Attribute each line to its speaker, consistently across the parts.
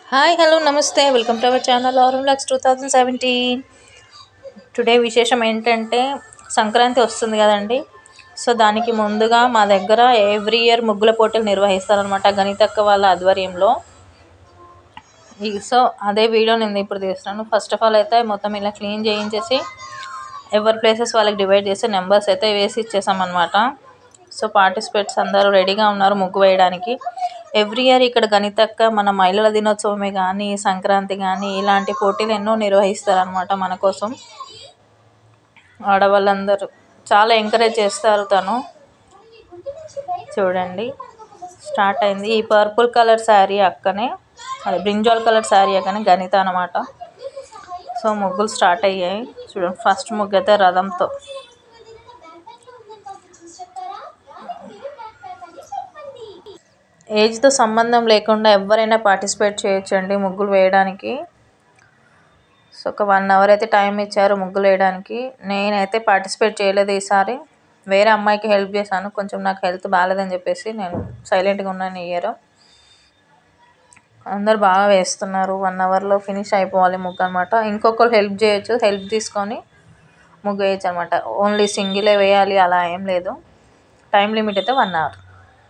Speaker 1: Hi hello namaste welcome to our channel ఆరమ్ లాక్స్ two thousand seventeen today విశేషం ఏంటంటే సంక్రాంతి వస్తుంది కదండి సో దానికి ముందుగా మా దగ్గర ఎవ్రీ ఇయర్ ముగ్గుల పోటీలు నిర్వహిస్తారనమాట గణితక్క వాళ్ళ ఆధ్వర్యంలో ఈ- సో అదే వీడియో నేను ఇప్పుడు తీస్తున్నాను ఫస్ట్ ఆఫ్ ఆల్ అయితే మొత్తం ఇలా క్లీన్ చేయించేసి ఎవరి ప్లేసెస్ వాళ్ళకి డివైడ్ చేసి నెంబర్స్ అయితే వేసి ఇచ్చేసామన్నమాట సో పార్టిసిపేట్స్ అందరూ రెడీగా ఉన్నారు ముగ్గు వేయడానికి ఎవ్రీ ఇయర్ ఇక్కడ గణితక్క మన మహిళల దినోత్సవమే కానీ సంక్రాంతి కానీ ఇలాంటి పోటీలు ఎన్నో నిర్వహిస్తారనమాట మన కోసం ఆడవాళ్ళందరూ చాలా ఎంకరేజ్ చేస్తారు తను చూడండి స్టార్ట్ అయింది ఈ పర్పుల్ కలర్ శారీ అక్కనే అదే బ్రింజాల్ కలర్ శారీ అక్కనే గణిత అనమాట సో ముగ్గులు స్టార్ట్ అయ్యాయి చూడండి ఫస్ట్ ముగ్గు అయితే రథంతో ఏజ్తో సంబంధం లేకుండా ఎవరైనా పార్టిసిపేట్ చేయొచ్చండి ముగ్గులు వేయడానికి సో ఒక వన్ అవర్ అయితే టైం ఇచ్చారు ముగ్గులు వేయడానికి నేనైతే పార్టిసిపేట్ చేయలేదు ఈసారి వేరే అమ్మాయికి హెల్ప్ చేశాను కొంచెం నాకు హెల్త్ బాగాలేదని చెప్పేసి నేను సైలెంట్గా ఉన్నాను ఇయర్ అందరు బాగా వేస్తున్నారు వన్ అవర్లో ఫినిష్ అయిపోవాలి ముగ్గు అనమాట ఇంకొకరు హెల్ప్ చేయొచ్చు హెల్ప్ తీసుకొని ముగ్గు వేయచ్చు అనమాట ఓన్లీ సింగిలే వేయాలి అలా ఏం లేదు టైం లిమిట్ అయితే వన్ అవర్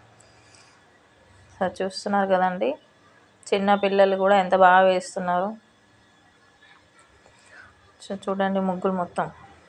Speaker 1: సో చూస్తున్నారు కదండి చిన్న పిల్లలు కూడా ఎంత బాగా వేస్తున్నారు సో చూడండి ముగ్గులు మొత్తం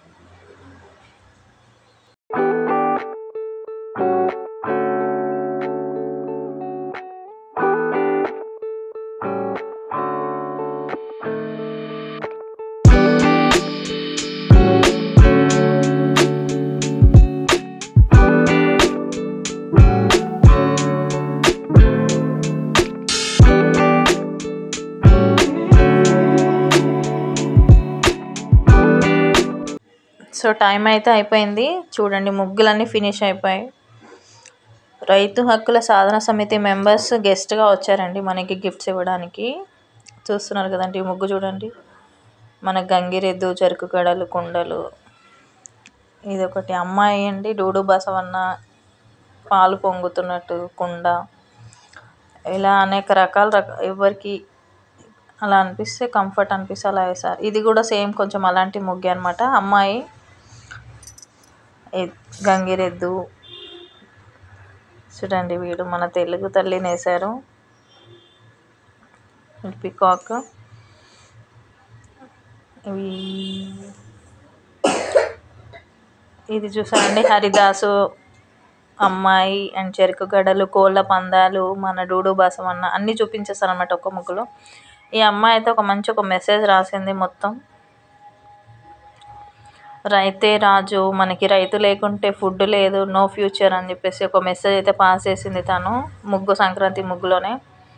Speaker 1: సో టైం అయితే అయిపోయింది చూడండి ముగ్గులన్నీ ఫినిష్ అయిపోయాయి రైతు హక్కుల సాధన సమితి మెంబర్స్ గెస్ట్గా వచ్చారండి మనకి గిఫ్ట్స్ ఇవ్వడానికి చూస్తున్నారు కదండి ఈ ముగ్గు చూడండి మన గంగిరెద్దు చెరుకు గడలు కుండలు ఇది ఒకటి అమ్మాయి అండి డూడు బసవన్న పాలు పొంగుతున్నట్టు కుండ ఇలా అనేక రకాల రక ఎవరికి అలా అనిపిస్తే కంఫర్ట్ అనిపిస్తే అలా వేసారు ఇది కూడా సేమ్ కొంచెం అలాంటి ముగ్గే అనమాట అమ్మాయి ఎ- గంగిరెద్దు చూడండి వీడు మన తెలుగు తల్లిని వేశారు పికాక్ ఇవి ఇది చూసారండి హరిదాసు అమ్మాయి అండ్ చెరుకు గడలు కోళ్ళ పందాలు మన డూడు బాసమన్న అన్నీ చూపించేస్తారు అనమాట ఒక్క ముగ్గులో ఈ అమ్మాయి అయితే ఒక మంచి ఒక మెసేజ్ రాసింది మొత్తం రైతే రాజు మనకి రైతు లేకుంటే ఫుడ్ లేదు నో ఫ్యూచర్ అని చెప్పేసి ఒక మెసేజ్ అయితే పాస్ చేసింది తను ముగ్గు సంక్రాంతి ముగ్గులోనే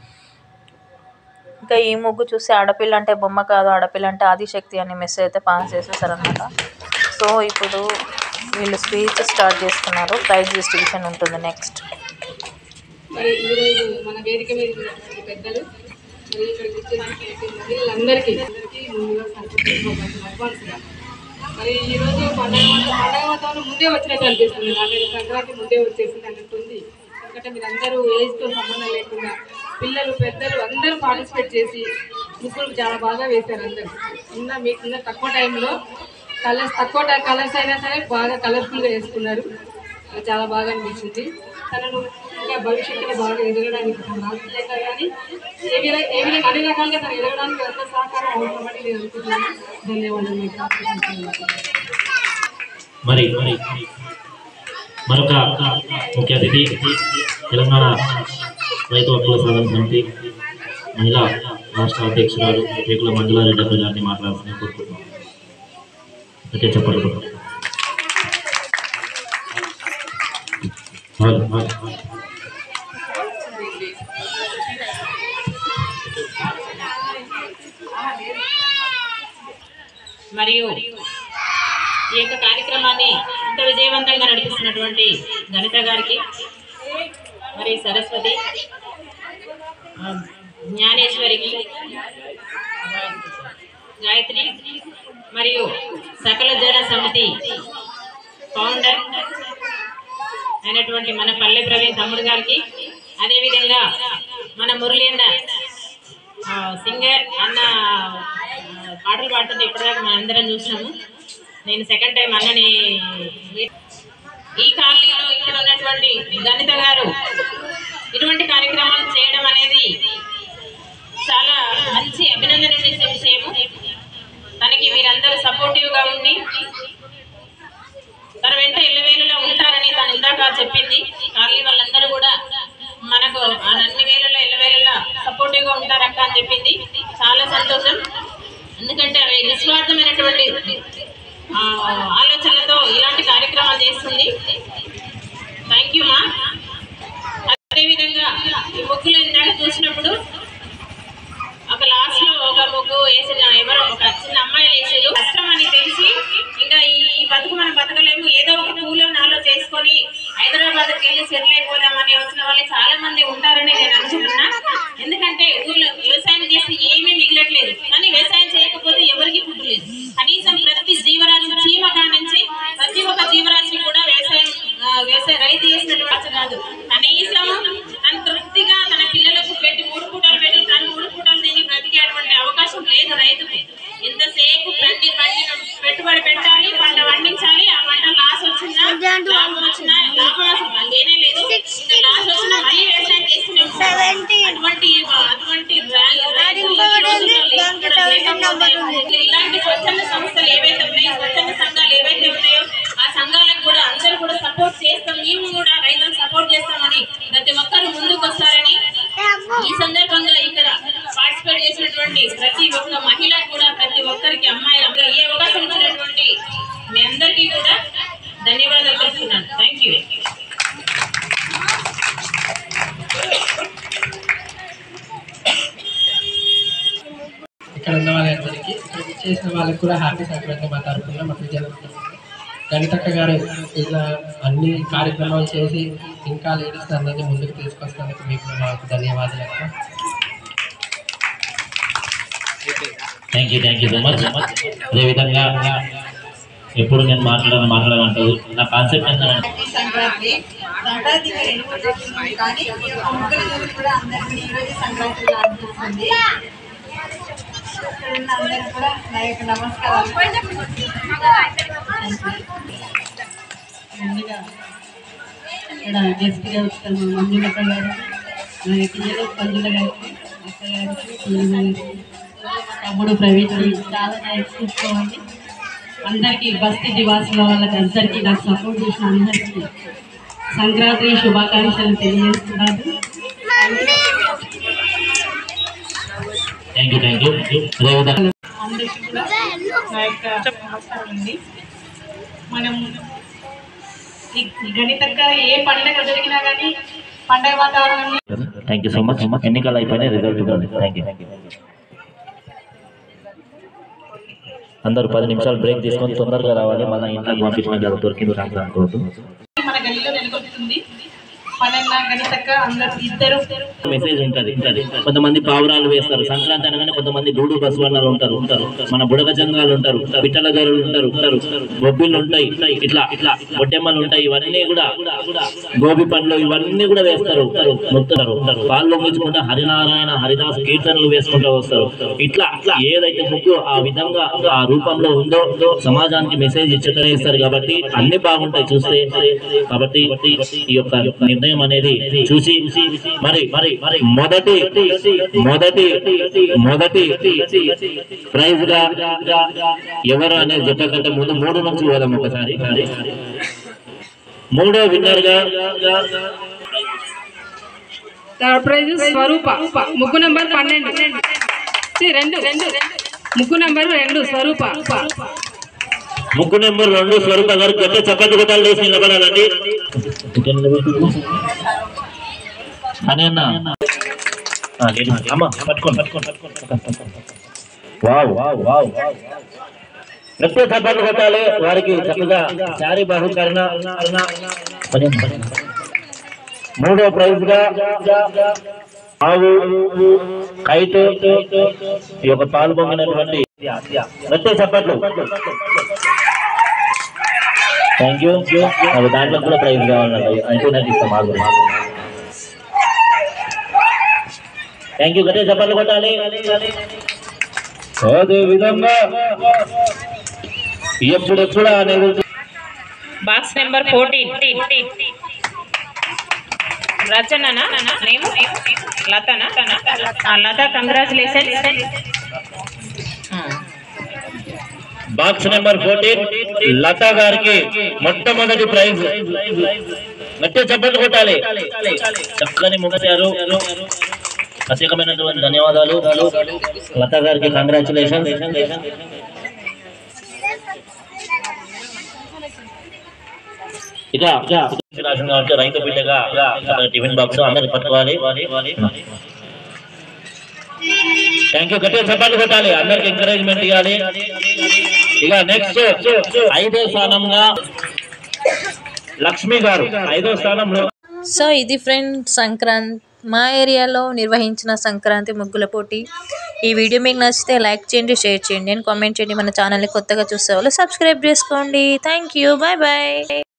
Speaker 1: ఇంకా ఈ ముగ్గు చూసి ఆడపిల్ల అంటే బొమ్మ కాదు ఆడపిల్ల అంటే ఆదిశక్తి అనే మెసేజ్ అయితే పాస్ చేసేసారనమాట సో ఇప్పుడు వీళ్ళు స్పీచ్ స్టార్ట్ చేస్తున్నారు ప్రైజ్ డిస్ట్రిబ్యూషన్ ఉంటుంది నెక్స్ట్
Speaker 2: మరి ఈరోజు మన వేదిక మీద ఉన్నటువంటి పెద్దలు మరి ఇక్కడికి వచ్చేసినటువంటి మహిళలందరికీ అందరికీ ముందుగా సంతోషంగా అడ్వాన్స్గా మరి ఈరోజు పండగ వాతా- పండగ వాతావరణం ముందే వచ్చినట్టు అనిపిస్తుంది నాకైతే సంక్రాంతి ముందే వచ్చేసింది అన్నట్టుంది ఎందుకంటే మీరు అందరూ ఏజ్తో సంబంధం లేకుండా పిల్లలు పెద్దలు అందరూ పార్టిసిపేట్ చేసి ముగ్గులు చాలా బాగా వేశారు అందరూ ఉన్న మీకున్న తక్కువ టైంలో కలర్స్ తక్కువ టైం కలర్స్ అయినా సరే బాగా కలర్ఫుల్గా వేసుకున్నారు నాకు చాలా బాగా అనిపించింది తనను ఇంకా భవిష్యత్తులో బాగా ఎదగడానికి రాజకీయంగా కానీ ఏ విధంగా ఏ విధంగా అన్ని రకాలుగా తను ఎదగడానికి ఎంత సహకారం అవసరమని నేను అనుకుంటున్నాను ధన్యవాదాలు మీకు
Speaker 3: మరి మరి మరొక ముఖ్య అతిథి తెలంగాణ రైతు హక్కుల సాధన సమితి మహిళా రాష్ట్ర అధ్యక్షురాలు రేకుల మంజులారెడ్డి అక్క గారిని మాట్లాడుతూనే కోరుకుంటున్నాం ఓకే చెప్పండి ఆగు, ఆగు, ఆగు.
Speaker 4: మరియు ఈ యొక్క కార్యక్రమాన్ని ఇంత విజయవంతంగా నడిపిస్తున్నటువంటి గణిత గారికి మరి సరస్వతి ఆ, జ్ఞానేశ్వరికి గాయత్రి మరియు సకల జన సమితి ఫౌండర్ అయినటువంటి మన పల్లె ప్రవీణ్ తమ్ముడు గారికి అదేవిధంగా మన మురళీందర్ సింగర్ అన్న ఆ, పాటలు పాడుతుంటే ఇప్పటిదాకా మనం అందరం చూసినాము నేను సెకండ్ టైం అన్నని meet- ఈ కాలనీలో ఇక్కడ ఉన్నటువంటి గణిత గారు ఇటువంటి కార్యక్రమాలు చేయడం అనేది చాలా మంచి అభినందనీయ విషయము తనకి మీరందరూ సపోర్టివ్ గా ఉండి తన వెంట ఎల్లవేళలా ఉంటారని తను ఇందాక చెప్పింది కాలనీ వాళ్ళందరూ కూడా మనకు ఆ అన్ని వేళల్లో ఎల్లవేళలా సపోర్టివ్ గా ఉంటారక్క అని చెప్పింది చాలా సంతోషం ఎందుకంటే అవి నిస్వార్థమైనటువంటి ఆ, ఆలోచనలతో ఇలాంటి కార్యక్రమాలు చేస్తుంది థ్యాంక్ యూ మా అదేవిధంగా ఈ ముగ్గులు ఇందాక చూసినప్పుడు ఒక లాస్ట్ లో ఒక ముగ్గు వేసిన ఎవరో ఒక చిన్న అమ్మాయిలు వేసారు కష్టం అని తెలిసి ఇంకా ఈ ఈ బతుకు మనం బతకలేము ఏదో ఒక పూలో నాలో చేసుకొని హైదరాబాద్ వెళ్ళి సెటిల్ అయిపోదామని వచ్చిన వాళ్ళు చాలా మంది ఉంటారని నేను అనుకుంటున్నా ఎందుకంటే ఊర్లో వ్యవసాయం చేసి ఏమీ మిగలట్లేదు కానీ వ్యవసాయం చేయకపోతే ఎవరికి ఫుడ్ లేదు కనీసం ప్రతి జీవరాశి చీమ కానించి ప్రతి ఒక్క జీవరాశిని కూడా వ్యవసాయం ఆ, వ్యవసాయ రైతు చేసినటువంటి ఆశ కాదు కనీసం తన తృప్తిగా తన పిల్లలకు పెట్టి మూడు పూటలు పెట్టి తను మూడు పూటలు తిని బ్రతికేటువంటి అవకాశం లేదు రైతుకు ఎంతసేపు ప్రతి పండిన పెట్టుబడి పెట్టాలి పంట పండించాలి ఆ పంట లాస్ వచ్చినా లాభం వచ్చినా లాభం అసలు లేనే లేదు ఇంకా లాస్ వచ్చినా మళ్ళీ వ్యవసాయం చేస్తూనే ఉంటారు. అటువంటి అటువంటి రా- రైతు ఈ రోజుల్లో లేకపోతే ఇలాంటి స్వచ్ఛంద సంస్థలు ఏవైతే ఉన్నాయో స్వచ్ఛంద సంఘాలు ఏవైతే ఉన్నాయో ఆ సంఘాలకు కూడా అందరూ కూడా సపోర్ట్ చేస్తాం మేము కూడా రైతులకు సపోర్ట్ చేస్తామని ప్రతి ఒక్కరు ముందుకు వస్తారని ఈ సందర్భంగా ఇక్కడ పార్టిసిపేట్ చేసినటువంటి ప్రతి ఒక్క మహిళ కూడా ప్రతి ఒక్కరికి అమ్మాయి అబ్బాయి ఏ అవకాశం ఇచ్చినటువంటి మీ అందరికీ కూడా ధన్యవాదాలు తెలుపుతున్నాను థ్యాంక్ యూ
Speaker 5: ఇక్కడ ఉన్న వాళ్ళందరికీ ఇక్కడ చేసిన వాళ్ళకి కూడా హ్యాపీ సంక్రాంతి మా తరఫున మా విజయనగరం గణితక్క గారు ఇలా అన్ని కార్యక్రమాలు చేసి ఇంకా లేడీస్ అందరినీ ముందుకు తీసుకొస్తున్నందుకు మీకు మాకు ధన్యవాదాలు అక్క
Speaker 3: thank you thank you so much అదేవిధంగా ఎప్పుడు నేను మాట్లాడాలని మాట్లాడాలంటారు నా కాన్సెప్ట్ ఏంటంటే
Speaker 6: సంక్రాంతి సంక్రాంతికి రెండు మూడు రోజులు ఉంది కానీ ఈ యొక్క ముగ్గురు రోజులు కూడా అందరికీ ఈ రోజు సంక్రాంతి అనిపిస్తుంది ఇక్కడ ఉన్న అందరూ కూడా నా యొక్క నమస్కారాలు
Speaker 2: ముందుగా ఇక్కడ గెస్ట్గా వచ్చిన మా మంజులత గారు మా పిల్లలు పంజుల గారికి అక్క గారికి పూర్ణ గారికి మా తమ్ముడు ప్రవీణ్ చాలా థ్యాంక్స్ చూసుకోవాలి అందరికీ బస్తీ నివాసుల వాళ్ళకి అందరికీ నాకు సపోర్ట్ చేసిన అందరికీ సంక్రాంతి శుభాకాంక్షలు తెలియజేస్తున్నాను
Speaker 3: థ్యాంక్ యూ థ్యాంక్ యూ అదేవిధంగా
Speaker 2: అందరికీ కూడా నా యొక్క నమస్కారం అండి మనం ఈ గణితంగా ఏ పండగ జరిగినా కానీ పండగ వాతావరణం
Speaker 3: థ్యాంక్ యూ సో మచ్ ఎన్నికలు అయిపోయినాయి రిజల్ట్ ఇవ్వండి థ్యాంక్ యూ అందరూ పది నిమిషాలు బ్రేక్ తీసుకొని తొందరగా రావాలి మళ్ళీ ఇంట్లోకి పంపించిన దొరికింది సంక్రాంతి
Speaker 2: మన గల్లీలో నెలకొల్పుతుంది పనన్న గణితక్క అందరూ ఇద్దరు
Speaker 3: మెసేజ్ ఉంటది ఉంటది కొంతమంది పావురాలు వేస్తారు సంక్రాంతి అనగానే కొంతమంది గూడు బసవన్నలు ఉంటారు ఉంటారు మన బుడగ జంగాలు ఉంటారు పిట్టల గరులు ఉంటారు ఉంటారు బొబ్బిళ్ళు ఉంటాయి ఇట్లా ఇట్లా బొడ్డెమ్మలు ఉంటాయి ఇవన్నీ కూడా గోబి పండ్లు ఇవన్నీ కూడా వేస్తారు మొత్తారు ఉంటారు పాలు ముచ్చుకుంటే హరినారాయణ హరిదాస్ కీర్తనలు వేసుకుంటూ వస్తారు ఇట్లా ఇట్లా ఏదైతే ముగ్గు ఆ విధంగా ఆ రూపంలో ఉందో సమాజానికి మెసేజ్ ఇచ్చటనే ఇస్తారు కాబట్టి అన్ని బాగుంటాయి చూస్తే కాబట్టి ఈ యొక్క నిర్ణయం అనేది చూసి మరి మరి మరి మొదటి మొదటి మొదటి ప్రైజ్ గా ఎవరు అనేది చెప్పకంటే ముందు మూడు నుంచి పోదాం ఒకసారి మూడో విన్నర్ గా
Speaker 7: థర్డ్ ప్రైజ్ స్వరూప ముగ్గు నంబర్ పన్నెండు ఛీ, రెండు రెండు ముగ్గు నంబర్ రెండు స్వరూప
Speaker 3: ముగ్గు నెంబర్ రెండు స్వరూప గారు గట్ట చప్పటి కొట్టాలు వేసి నిలబడాలండి అని అన్న ఆ, లేదు. అమ్మ పట్టుకోండి పట్టుకోండి పట్టుకోండి వావ్ వావ్ వావ్ వావ్ గట్టిగా చప్పట్లు కొట్టాలి వారికి చక్కగా శారీ బహుకరణ పని- పని. మూడో ప్రైజ్ గా ఆవు కైట్ ఈ యొక్క పాలు పొంగినటువంటి గట్టిగా చప్పట్లు థ్యాంక్ యూ నాకు దాంట్లో కూడా ప్రైజ్ కావాలండి అయితే నాకు ఇస్తాం మాకు థ్యాంక్ యూ గట్టిగా చెప్పాలి కొట్టాలి అదే విధంగా ఎప్పుడెప్పుడు అనేది
Speaker 4: బాక్స్ నెంబర్ ఫోర్టీన్ రచననా నేమ్ లతనా ఆ, Latha congratulation
Speaker 3: box number fourteen Latha గారికి మొట్టమొదటి ప్రైజ్ గట్టిగా చెప్పండి కొట్టాలి చక్కని ముగించారు ప్రత్యేకమైనటువంటి ధన్యవాదాలు లతా గారికి కంగ్రాచులేషన్ ఇక రాసిన కాబట్టి రైతు బిడ్డగా టిఫిన్ బాక్స్ అందరికి పట్టుకోవాలి థ్యాంక్ యూ గట్టిగా చెప్పాలి కొట్టాలి అందరికి ఎంకరేజ్మెంట్ ఇవ్వాలి ఇక నెక్స్ట్ ఐదో స్థానంగా లక్ష్మి గారు ఐదో స్థానంలో
Speaker 1: సో ఇది ఫ్రెండ్ సంక్రాంతి మా ఏరియాలో నిర్వహించిన సంక్రాంతి ముగ్గుల పోటీ ఈ వీడియో మీకు నచ్చితే లైక్ చేయండి షేర్ చేయండి అండ్ కామెంట్ చేయండి మన ఛానల్ని కొత్తగా చూసే వాళ్ళు సబ్స్క్రైబ్ చేసుకోండి థ్యాంక్ యూ బాయ్ బాయ్